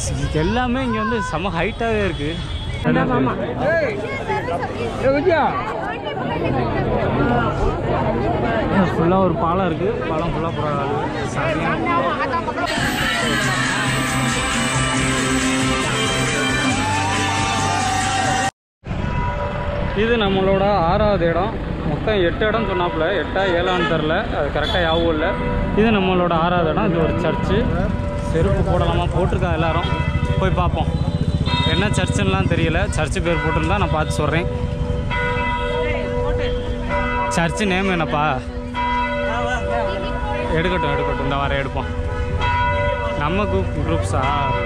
எல்லாமே இங்கே வந்து செம ஹைட்டாகவே இருக்குது ஃபுல்லாக ஒரு பாலம் இருக்குது பாலம் ஃபுல்லாக போகிற இது நம்மளோட ஆறாவது இடம் மொத்தம் எட்டு இடம் சொன்னாப்புல எட்டா ஏழான்னு தெரில அது கரெக்டாக யாவும் இல்லை இது நம்மளோட ஆறாவது இடம் இது ஒரு சர்ச்சு செருப்பு போடலாமா போட்டிருக்கா எல்லாரும் போய் பார்ப்போம் என்ன சர்ச்சுன்னெலாம் தெரியல சர்ச்சு பேர் போட்டிருந்தா நான் பார்த்து சொல்கிறேன் சர்ச்சு நேம் என்னப்பா எடுக்கட்டும் எடுக்கட்டும் இந்த வர எடுப்போம் நம்ம குரூப் குரூப்ஸா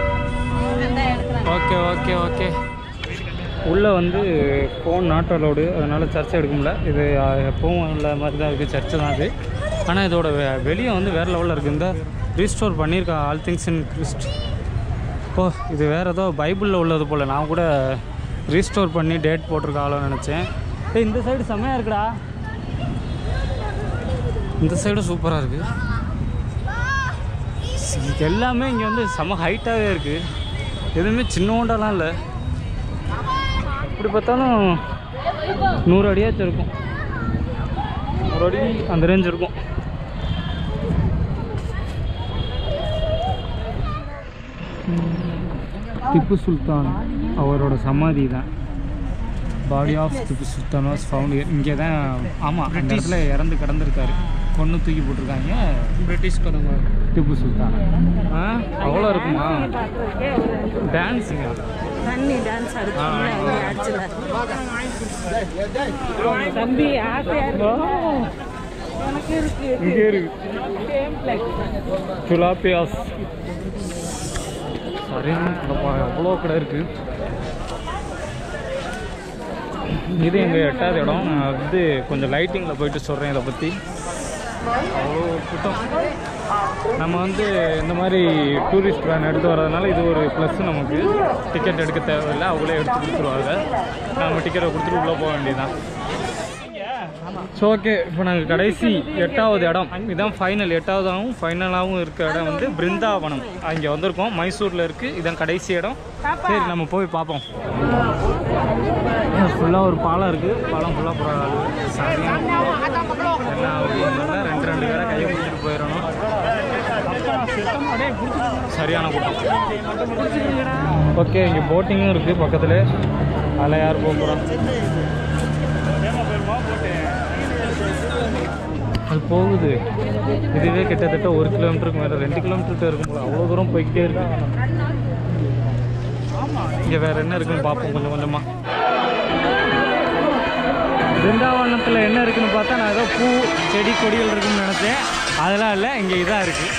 ஓகே ஓகே ஓகே உள்ளே வந்து ஃபோன் நாட் அலோடு அதனால் சர்ச்சை எடுக்க முடியல இது அஹ், எப்பவும் உள்ள மாதிரி தான் இருக்குது சர்ச்சு தான் அது ஆனால் இதோட வெ- வெளியே வந்து வேறு லெவலில் இருக்குது இந்த ரீஸ்டோர் பண்ணியிருக்கா ஆல் திங்ஸ் இன் கிறிஸ்ட் ஓ இது வேறு ஏதோ பைபிளில் உள்ளது போல் நான் கூட ரீஸ்டோர் பண்ணி டேட் போட்டிருக்காளோன்னு நினச்சேன் ஏய் இந்த சைடு செம்மையாக இருக்குடா இந்த சைடும் சூப்பராக இருக்குது எல்லாமே இங்கே வந்து செம ஹைட்டாகவே இருக்குது எதுவுமே சின்னோண்டெல்லாம் இல்லை எப்படி பார்த்தாலும் நூறு அடியாச்சும் இருக்கும் நூறு அடி அந்த ரேஞ்ச் இருக்கும் திப்பு சுல்தான் அவரோட சமாதி தான் body of Tipu Sultan was found இங்கே தான் ஆமாம் அந்த இடத்துல இறந்து கிடந்திருக்காரு கொன்று தூக்கி போட்டிருக்காங்க பிரிட்டிஷ் கதங்க திப்பு சுல்தான் ஆ அவ்வளோ இருக்குமா டான்ஸுங்க தண்ணி டான்ஸ் அடிச்சோம்ல இங்க அடிச்சல தம்பி ஆசையா இருக்கு எனக்கு இருக்கு இங்கே இருக்கு சேம் பிளேஸ் சுலாப்பியாஸ் சரியான கடைப்பா எவ்வளோ கடை இருக்கு இது எங்கள் எட்டாவது இடம் நான் வந்து கொஞ்சம் லைட்டிங்கில் போயிட்டு சொல்கிறேன் இதை பற்றி அவ்வளோ கூட்டம் நம்ம வந்து இந்த மாதிரி டூரிஸ்ட் வேன் எடுத்து வர்றதுனால இது ஒரு ப்ளஸ் நமக்கு டிக்கெட் எடுக்க தேவையில்லை அவங்களே எடுத்து கொடுத்துருவாங்க நம்ம டிக்கெட்டை கொடுத்துட்டு உள்ளே போக வேண்டியதுதான் ஸோ ஓகே இப்போ நாங்கள் கடைசி எட்டாவது இடம் இதான் ஃபைனல் எட்டாவதாகவும் ஃபைனலாகவும் இருக்க இடம் வந்து பிருந்தாவனம் அங்கே வந்திருக்கோம் மைசூரில் இருக்குது இதான் கடைசி இடம் சரி நம்ம போய் பார்ப்போம் ஃபுல்லாக ஒரு பாலம் இருக்குது பாலம் ஃபுல்லாக போகிற சரியான எல்லாம் அப்படிங்கிறத ரெண்டு ரெண்டு பேரை கையை பிடிச்சிட்டு போயிடணும் சரியான கூட்டம் ஓகே இங்கே போட்டிங்கும் இருக்குது பக்கத்தில் அதில் யார் போக போகிறோம் அது போகுது இதுவே கிட்டத்தட்ட ஒரு கிலோமீட்டருக்கு மேலே ரெண்டு கிலோமீட்டருக்கு இருக்கும் போல அவ்வளோ தூரம் போய்கிட்டே இருக்கு இங்கே வேற என்ன இருக்குன்னு பார்ப்போம் கொஞ்சம் கொஞ்சமாக பிருந்தாவனத்தில் என்ன இருக்குன்னு பார்த்தா நான் ஏதோ பூ செடி கொடிகள் இருக்குன்னு நினச்சேன் அதெல்லாம் இல்லை இங்கே இதாக இருக்குது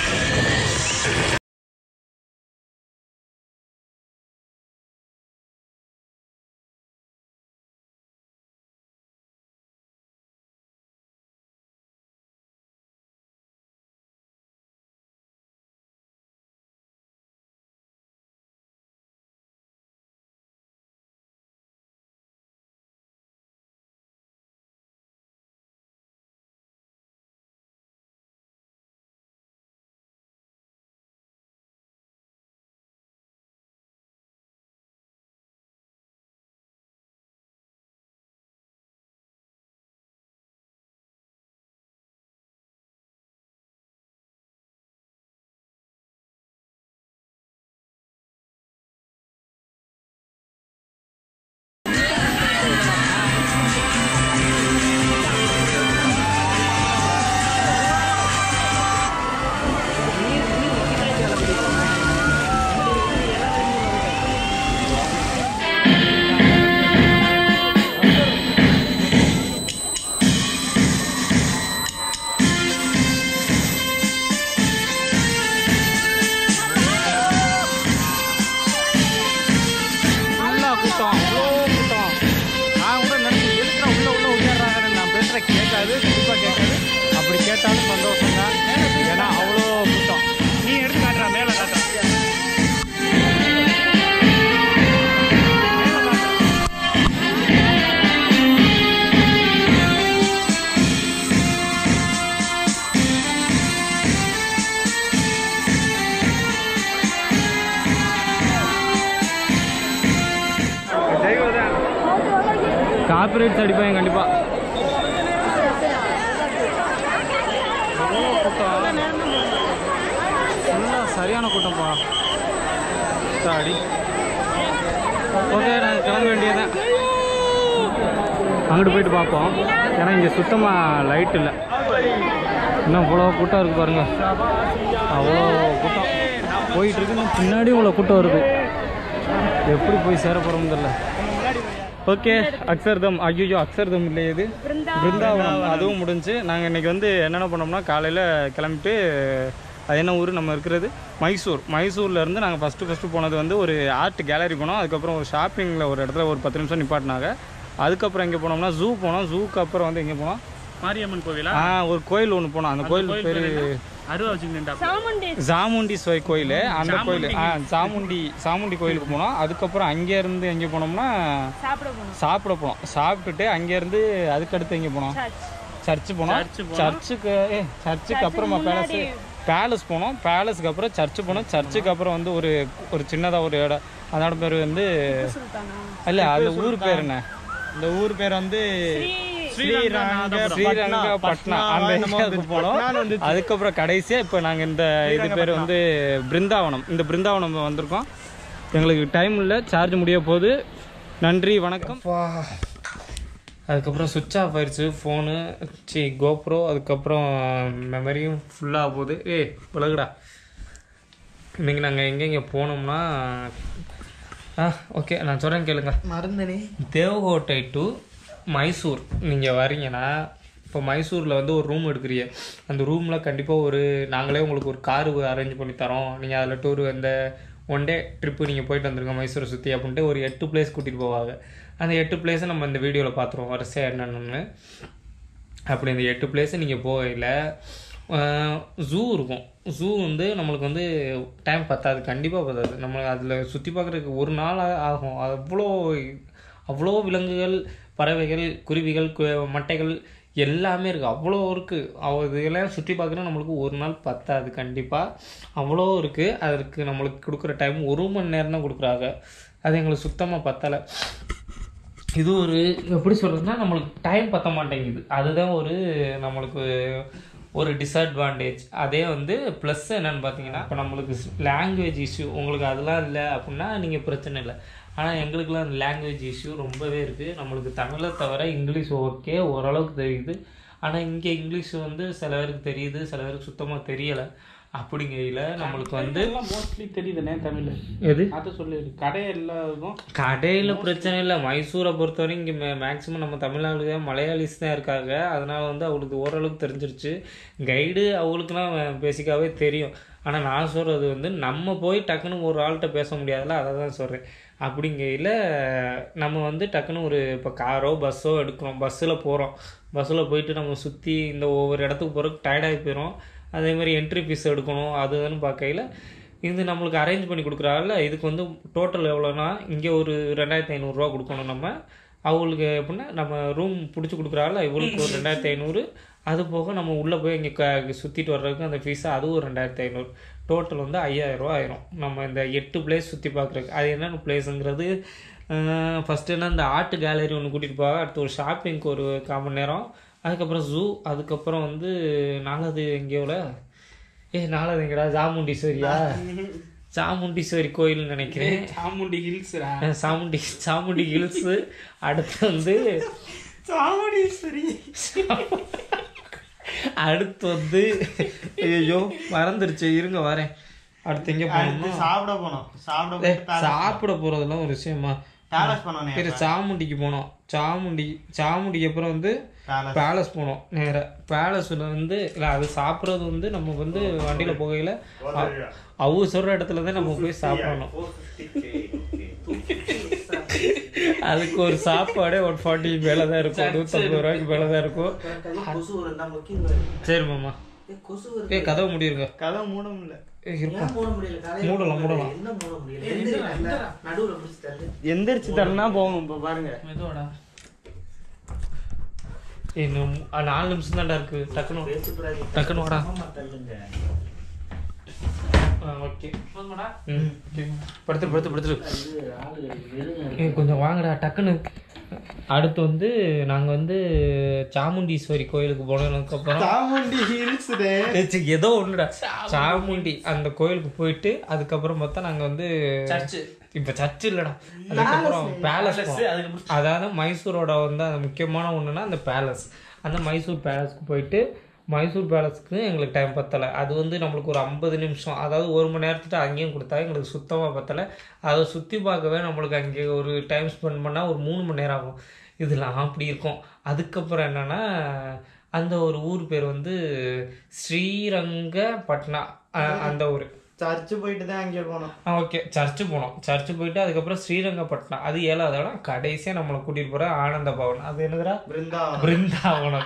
நல்லா கூட்டம் அவ்வளோ கூட்டம் நான் கூட நினைச்சேன் எதுக்குடா உள்ள உள்ள ஓடிடுறாங்கன்னு நான் பேசுகிற கேட்காது கண்டிப்பாக கேட்காது அப்படி கேட்டாலும் சந்தோஷம் தான் ஏன்னா அவ்வளோ கூட்டம் நீ எடுத்து காட்டுறா மேலே காட்டுறா காப்பிரைட்ஸ் அடிப்பாங்க கண்டிப்பாக கூட்டம் ஃபுல்லாக சரியான கூட்டம்ப்பா அடி ஓகே நாங்கள் கிளம்ப வேண்டியதான் அங்கிட்டு போயிட்டு பார்ப்போம் ஏன்னா இங்கே சுத்தமாக லைட் இல்லை இன்னும் இவ்வளோ கூட்டம் இருக்குது பாருங்க அவ்வளோ கூட்டம் போயிட்டு இருக்கு இன்னும் பின்னாடி இவ்வளோ கூட்டம் வருது எப்படி போய் சேர போகிறோம் தெரியல ஓகே அக்ஷர்தம் ஐயோ அக்ஷர்தம் இல்லை இது பிருந்தாவனம் அதுவும் முடிஞ்சு நாங்கள் இன்றைக்கி வந்து என்னென்ன பண்ணோம்னா காலையில் கிளம்பிட்டு அது என்ன ஊர் நம்ம இருக்கிறது மைசூர் மைசூர்லேருந்து நாங்கள் ஃபஸ்ட்டு ஃபஸ்ட்டு போனது வந்து ஒரு ஆர்ட் கேலரி போனோம் அதுக்கப்புறம் ஒரு ஷாப்பிங்கில் ஒரு இடத்துல ஒரு பத்து நிமிஷம் நிப்பாட்டினாங்க அதுக்கப்புறம் எங்கே போனோம்னா ஜூ போனோம் ஜூக்கு அப்புறம் வந்து எங்கே போனோம் மாரியம்மன் கோவிலா ஆ ஒரு கோயில் ஒன்று போனோம் அந்த கோயில் பேர் அருவா வச்சுக்கிட்டா சாமுண்டி ஜாமுண்டீஸ்வரி கோயில் அந்த கோயில் ஆ சாமுண்டி சாமுண்டி கோயிலுக்கு போனோம் அதுக்கப்புறம் அங்கேருந்து எங்கே போனோம்னா சாப்பிட போகணும் சாப்பிட போனோம் சாப்பிட்டுட்டு அங்கேருந்து அதுக்கடுத்து எங்கே போனோம் சர்ச்சு போனோம் சர்ச்சுக்கு ஏ சர்ச்சுக்கு அப்புறமா பேலஸ் பேலஸ் போனோம் பேலஸ்க்கு அப்புறம் சர்ச்சு போனோம் சர்ச்சுக்கு அப்புறம் வந்து ஒரு ஒரு சின்னதாக ஒரு இடம் அதோட பேர் வந்து இல்லை அந்த ஊர் பேர் என்ன இந்த ஊர் பேர் வந்து ஸ்ரீரங்க ஸ்ரீரங்கப்பட்னா அந்த இடத்துக்கு போனோம் அதுக்கப்புறம் கடைசியா இப்போ நாங்க இந்த இது பேர் வந்து பிருந்தாவனம் இந்த பிருந்தாவனம் வந்திருக்கோம் எங்களுக்கு டைம் இல்லை சார்ஜ் முடிய போகுது நன்றி வணக்கம் அதுக்கப்புறம் சுவிட்ச் ஆஃப் ஆயிடுச்சு ஃபோனு சி கோப்ரோ அதுக்கப்புறம் மெமரியும் ஃபுல்லாக போகுது ஏய் விலகுடா இன்னைக்கு நாங்கள் எங்கெங்கே போனோம்னா ஆ ஓகே நான் சொல்கிறேன் கேளுங்க மறந்தனே தேவகோட்டை டு மைசூர் நீங்கள் வரீங்கன்னா இப்போ மைசூரில் வந்து ஒரு ரூம் எடுக்கிறீங்க அந்த ரூமில் கண்டிப்பாக ஒரு நாங்களே உங்களுக்கு ஒரு காரு அரேஞ்ச் பண்ணி தரோம் நீங்கள் அதில் டூர் அந்த ஒன் டே ட்ரிப்பு நீங்கள் போயிட்டு வந்துருங்க மைசூரை சுற்றி அப்படின்ட்டு ஒரு எட்டு பிளேஸ் கூட்டிகிட்டு போவாங்க அந்த எட்டு பிளேஸை நம்ம இந்த வீடியோவில் பார்த்துருவோம் வரிசையாக என்னென்னு அப்படி இந்த எட்டு பிளேஸை நீங்கள் போகையில் ஜூ இருக்கும் ஜூ வந்து நம்மளுக்கு வந்து டைம் பத்தாது கண்டிப்பாக பத்தாது நம்ம அதில் சுற்றி பார்க்குறதுக்கு ஒரு நாள் ஆ- ஆகும் அவ்வளோ அவ்வளோ விலங்குகள் பறவைகள் குருவிகள் கு- மட்டைகள் எல்லாமே இருக்குது அவ்வளோ இருக்குது அவ இதெல்லாம் சுற்றி பார்க்குறது நம்மளுக்கு ஒரு நாள் பத்தாது கண்டிப்பாக அவ்வளோ இருக்குது அதற்கு நம்மளுக்கு கொடுக்குற டைம் ஒரு மணி நேரம் தான் கொடுக்குறாங்க அது எங்களுக்கு சுத்தமாக பத்தலை இது ஒரு எப்படி சொல்கிறதுனா நம்மளுக்கு டைம் பத்த மாட்டேங்குது அதுதான் ஒரு நம்மளுக்கு ஒரு டிஸ்அட்வான்டேஜ் அதே வந்து ப்ளஸ் என்னன்னு பார்த்தீங்கன்னா இப்போ நம்மளுக்கு லாங்குவேஜ் இஷ்யூ உங்களுக்கு அதெல்லாம் இல்லை அப்படின்னா நீங்கள் பிரச்சனை இல்லை ஆனால் எங்களுக்குலாம் லாங்குவேஜ் இஷ்யூ ரொம்பவே இருக்குது நம்மளுக்கு தமிழை தவிர இங்கிலீஷ் ஓகே ஓரளவுக்கு தெரியுது ஆனால் இங்கே இங்கிலீஷ் வந்து சில பேருக்கு தெரியுது சில பேருக்கு சுத்தமாக தெரியலை அப்படிங்கையில் நம்மளுக்கு வந்து மோஸ்ட்லி தெரியுதுண்ணே தமிழ் எது அதை சொல்லு கடை எல்லாருக்கும் கடையில் பிரச்சனை இல்லை மைசூரை பொறுத்தவரை இங்கே மே மேக்ஸிமம் நம்ம தமிழ்நாடு மலையாளிஸ் தான் இருக்காங்க அதனால வந்து அவளுக்கு ஓரளவுக்கு தெரிஞ்சிருச்சு கைடு அவங்களுக்குலாம் பேசிக்காகவே தெரியும் ஆனால் நான் சொல்கிறது வந்து நம்ம போய் டக்குன்னு ஒரு ஆள்கிட்ட பேச முடியாதுல்ல அதை தான் சொல்கிறேன் அப்படிங்கையில் நம்ம வந்து டக்குன்னு ஒரு இப்போ காரோ பஸ்ஸோ எடுக்கிறோம் பஸ்ஸில் போகிறோம் பஸ்ஸில் போயிட்டு நம்ம சுற்றி இந்த ஒவ்வொரு இடத்துக்கு போகிறதுக்கு டயர்டாகி போயிடும் அதே மாதிரி என்ட்ரி ஃபீஸ் எடுக்கணும் அது இதுன்னு பார்க்கையில் இது நம்மளுக்கு அரேஞ்ச் பண்ணி கொடுக்குறாங்கல்ல இதுக்கு வந்து டோட்டல் எவ்வளோனா இங்கே ஒரு ரெண்டாயிரத்தி ஐநூறுரூவா கொடுக்கணும் நம்ம அவங்களுக்கு எப்படின்னா நம்ம ரூம் பிடிச்சி கொடுக்குறாங்கல்ல இவளுக்கு ஒரு ரெண்டாயிரத்தி ஐநூறு அது போக நம்ம உள்ளே போய் இங்கே க சுற்றிட்டு வர்றதுக்கு அந்த ஃபீஸு அதுவும் ஒரு ரெண்டாயிரத்தி ஐநூறு டோட்டல் வந்து ஐயாயிரரூவா ஆயிரும் நம்ம இந்த எட்டு பிளேஸ் சுற்றி பார்க்குறதுக்கு அது என்னென்ன பிளேஸுங்கிறது ஃபஸ்ட்டு என்ன இந்த ஆர்ட் கேலரி ஒன்று கூட்டிகிட்டு போவாங்க அடுத்து ஒரு ஷாப்பிங்க்கு ஒரு கால் மணி நேரம் அதுக்கப்புறம் ஜூ அதுக்கப்புறம் வந்து நாலாவது எங்கேயோல ஏ நாலாவது எங்கடா சாமுண்டீஸ்வரியா சாமுண்டீஸ்வரி கோயில்னு நினைக்கிறேன் சாமுண்டி ஹில்ஸ்ரா அஹ் சாமுண்டி சாமுண்டி ஹில்ஸு அடுத்து வந்து சாமுண்டீஸ்வரி அடுத்து வந்து ஐயோ மறந்துருச்சு இருங்க வரேன் அடுத்து எங்கே போகணுமா சாப்பிட போனோம் சாப்பிட ஏய், சாப்பிட போகிறதெல்லாம் ஒரு விஷயமா பேலஸ் பண்ணோம் சரி சாமுண்டிக்கு போனோம் சாமுண்டி சாமுண்டிக்கு அப்புறம் வந்து பேலஸ் பேலஸ் போனோம் நேராக பேலஸில் வந்து இல்லை அது சாப்பிட்றது வந்து நம்ம வந்து வண்டியில் போகையில் அவங்க சொல்கிற இடத்துல தான் நம்ம போய் சாப்பிடணும் அதுக்கு ஒரு சாப்பாடே ஒன் ஃபார்ட்டி மேலே தான் இருக்கும் நூற்றம்பது ரூபாய்க்கு மேலே தான் இருக்கும் கொசு இருந்தா முக்கியம் சரி மாமா கொசு ஏ கதவை முடியிருங்க கதை மூட முடியல ஏய், இருக்கும் மூட முடியல காலையில மூடலாம் மூடலாம் என்ன மூட முடியல நடுவுல பிடிச்சி தள்ளு எந்திரிச்சு தரனா போகும் இப்போ பாருங்க மெதுவாடா இன்னும் நாலு நிமிஷம் தான்டா இருக்கு டக்குனு பேசுறாரு டக்குனு வாடா தள்ளுங்க ஓகே ம் படுத்துரு படுத்து படுத்துரு இது ஆளு வெறுங்க ஏய், கொஞ்சம் வாங்கடா டக்குன்னு அடுத்து வந்து நாங்கள் வந்து சாமுண்டீஸ்வரி கோயிலுக்கு போனதுக்கப்புறம் சாமுண்டி ஹில்ஸ் ஏதோ ஒன்றுடா சாமுண்டி அந்த கோயிலுக்கு போயிட்டு அதுக்கப்புறம் பார்த்தா நாங்கள் வந்து சர்ச்சு இப்போ சர்ச் இல்லைடா அதுக்கப்புறம் பேலஸ் அதுக்கப்புறம் அதாவது மைசூரோட வந்து அந்த முக்கியமான ஒன்றுனா அந்த பேலஸ் அந்த மைசூர் பேலஸ்க்கு போயிட்டு மைசூர் பேலஸ்க்கு எங்களுக்கு டைம் பத்தலை அது வந்து நம்மளுக்கு ஒரு ஐம்பது நிமிஷம் அதாவது ஒரு மணி நேரத்துட்டு அங்கேயும் கொடுத்தா எங்களுக்கு சுத்தமாக பத்தலை அதை சுற்றி பார்க்கவே நம்மளுக்கு அங்கே ஒரு டைம் ஸ்பெண்ட் பண்ணால் ஒரு மூணு மணி நேரம் ஆகும் இதெல்லாம் அப்படி இருக்கும் அதுக்கப்புறம் என்னென்னா அந்த ஒரு ஊர் பேர் வந்து ஸ்ரீரங்கப்பட்னா அஹ் அந்த ஊர் சர்ச்சு போயிட்டு தான் அங்கே போனோம் ஓகே சர்ச்சு போனோம் சர்ச்சு போயிட்டு அதுக்கப்புறம் ஸ்ரீரங்கப்பட்டினம் அது ஏழாவது இடம் கடைசியாக நம்மளை கூட்டிகிட்டு போகிற ஆனந்த பவன் அது என்னதுடா பிருந்தாவனம் பிருந்தாவனம்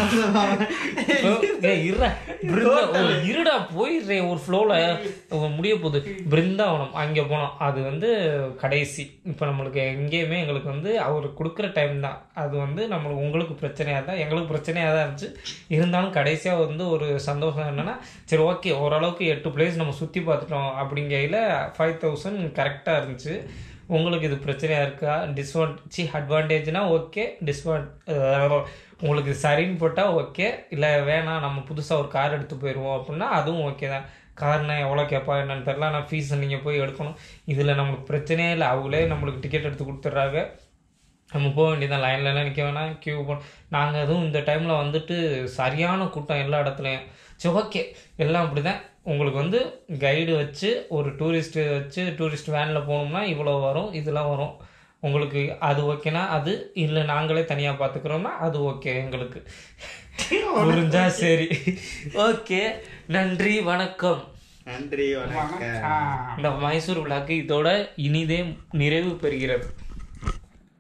ஏய், இருடா. பிருந்தா- ஓ, இருடா போயிடுறேன் ஒரு ஃப்ளோவில் முடிய போகுது பிருந்தாவனம் அங்கே போனோம் அது வந்து கடைசி இப்போ நம்மளுக்கு எங்கேயுமே எங்களுக்கு வந்து அவர் கொடுக்குற டைம் தான் அது வந்து நம்மளுக்கு உங்களுக்கு பிரச்சனையாக தான் எங்களுக்கு பிரச்சனையாக தான் இருந்துச்சு இருந்தாலும் கடைசியாக வந்து ஒரு சந்தோஷம் என்னென்னா சரி ஓகே ஓரளவுக்கு எட்டு பிளேஸ் நம்ம சுற்றி பார்த்துட்டோம் அப்படிங்கையில் ஃபைவ் தௌசண்ட் கரெக்டாக இருந்துச்சு உங்களுக்கு இது பிரச்சனையாக இருக்கா டிஸ்வான் சி அட்வான்டேஜ்னா ஓகே டிஸ்வான் உங்களுக்கு சரின்னு போட்டால் ஓகே இல்லை வேணாம் நம்ம புதுசாக ஒரு கார் எடுத்து போயிடுவோம் அப்படின்னா அதுவும் ஓகே தான் கார்னா எவ்வளோ கேட்பா என்னன்னு தெரில நான் ஃபீஸ் நீங்கள் போய் எடுக்கணும் இதில் நம்மளுக்கு பிரச்சனையே இல்லை அவங்களே நம்மளுக்கு டிக்கெட் எடுத்து கொடுத்துட்றாங்க நம்ம போக வேண்டியதான் லைன்லலாம் நிற்க வேணாம் கியூ போன நாங்கள் அதுவும் இந்த டைமில் வந்துட்டு சரியான கூட்டம் எல்லா இடத்துலையும் சரி ஓகே எல்லாம் அப்படி தான் உங்களுக்கு வந்து கைடு வச்சு ஒரு டூரிஸ்ட்டு வச்சு டூரிஸ்ட் வேனில் போகணும்னா இவ்வளோ வரும் இதெல்லாம் வரும் உங்களுக்கு அது ஓகேனா அது இல்லை நாங்களே தனியாக பார்த்துக்கிறோம்னா அது ஓகே எங்களுக்கு புரிஞ்சா சரி ஓகே நன்றி வணக்கம் நன்றி வணக்கம் இந்த மைசூர் விழாக்கு இதோட இனிதே நிறைவு பெறுகிறது